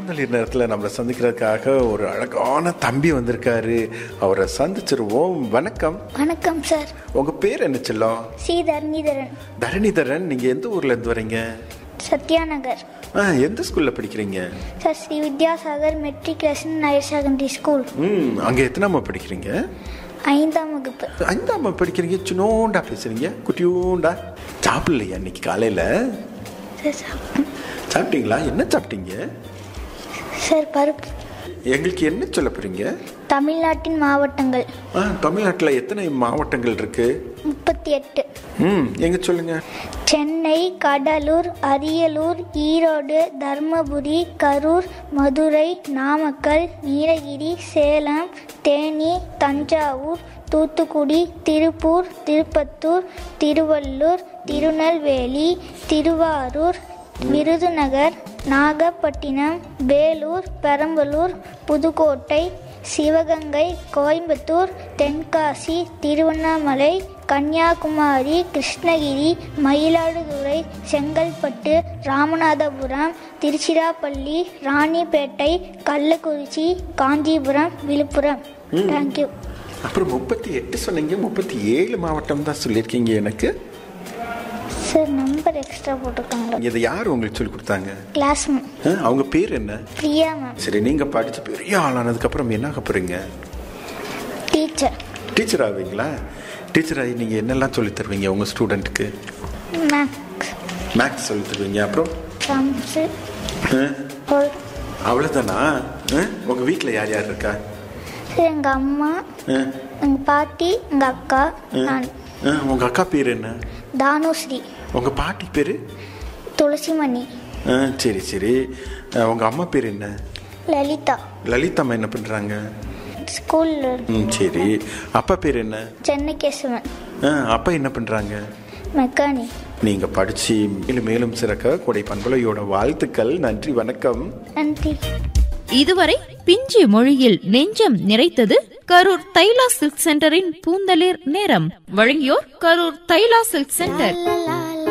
பூந்தளிர் நேரத்தில் நம்மளை சந்திக்கிறதுக்காக ஒரு அழகான தம்பி வந்திருக்காரு அவரை சந்திச்சிருவோம் வணக்கம் வணக்கம் சார் உங்கள் பேர் என்ன செல்லம் சி தரணிதரன் தரணிதரன் நீங்கள் எந்த ஊர்ல இருந்து வரீங்க சத்யாநகர் ஆ எந்த ஸ்கூலில் படிக்கிறீங்க sir Shri Vidyasagar matriculation higher secondary school ம் அங்கே எத்தனாம படிக்கிறீங்க ஐந்தாம் வகுப்பு ஐந்தாம படிக்கிறீங்க சின்னோண்டா பேசுறீங்க குட்டியூண்டா சாப்பிடலையா இன்னைக்கு காலையில் சார் சாப்~ சாப்பிட்டீங்களா என்ன சாப்பிட்டீங்க சார் பருப்பு எங்களுக்கு என்ன சொல்ல போறீங்க தமிழ்நாட்டின் மாவட்டங்கள் ஆ தமிழ்நாட்டில் எத்தனை மாவட்டங்கள் இருக்கு முப்பத்தி எட்டு ம் எங்க சொல்லுங்க சென்னை கடலூர் அரியலூர் ஈரோடு தர்மபுரி கரூர் மதுரை நாமக்கல் நீலகிரி சேலம் தேனி தஞ்சாவூர் தூத்துக்குடி திருப்பூர் திருப்பத்தூர் திருவள்ளூர் திருநெல்வேலி திருவாரூர் விருதுநகர் நாகப்பட்டினம் வேலூர் பெரம்பலூர் புதுக்கோட்டை சிவகங்கை கோயம்புத்தூர் தென்காசி திருவண்ணாமலை கன்னியாகுமரி கிருஷ்ணகிரி மயிலாடுதுறை செங்கல்பட்டு ராமநாதபுரம் திருச்சிராப்பள்ளி ராணிப்பேட்டை கள்ளக்குறிச்சி காஞ்சிபுரம் விழுப்புரம் தேங்க்யூ அப்புறம் முப்பத்தி எட்டு சொன்னீங்க முப்பத்தி ஏழு மாவட்டம் தான் சொல்லியிருக்கீங்க எனக்கு சார் நம்பர் எக்ஸ்ட்ரா போட்டிருக்காங்க இதை யார் உங்களுக்கு சொல்லி கொடுத்தாங்க கிளாஸ் மேம் ஆ, அவங்க பேர் என்ன பிரியா மேம் சரி நீங்க படிச்சு பெரிய ஆளானதுக்கு அப்புறம் என்ன ஆக போறீங்க டீச்சர் டீச்சர் ஆவீங்களா டீச்சர் ஆகி நீங்க என்னெல்லாம் சொல்லி தருவீங்க உங்க ஸ்டூடெண்ட்டுக்கு மேக்ஸ் மேக்ஸ் சொல்லி தருவீங்க அப்புறம் சம்ஸு ஆ, அவ்வளவுதானா ஆ, உங்க வீட்டில் யார் யார் இருக்கா எங்கள் அம்மா ஆ, எங்கள் பாட்டி எங்கள் அக்கா நான் ஆ, உங்க அக்கா பேர் என்ன தானுஸ்ரீ உங்க பாட்டி பேரு துளசிமணி ஆ, சரி சரி ஆ, உங்க அம்மா பேர் என்ன லலிதா லலிதா என்ன பண்றாங்க ஸ்கூலில் ம் சரி அப்பா பேர் என்ன சென்னகேசவன் ஆ, அப்பா என்ன பண்றாங்க மெக்கானிக் நீங்க படிச்சு மேலும் மேலும் சிறக்க கொடை பண்பலையோட வாழ்த்துக்கள் நன்றி வணக்கம் நன்றி இதுவரை பிஞ்சு மொழியில் நெஞ்சம் நிறைத்தது கரூர் தைலா சில்க் சென்டரின் பூந்தளிர் நேரம் வழங்கியோர் கரூர் தைலா சில்க் சென்டர்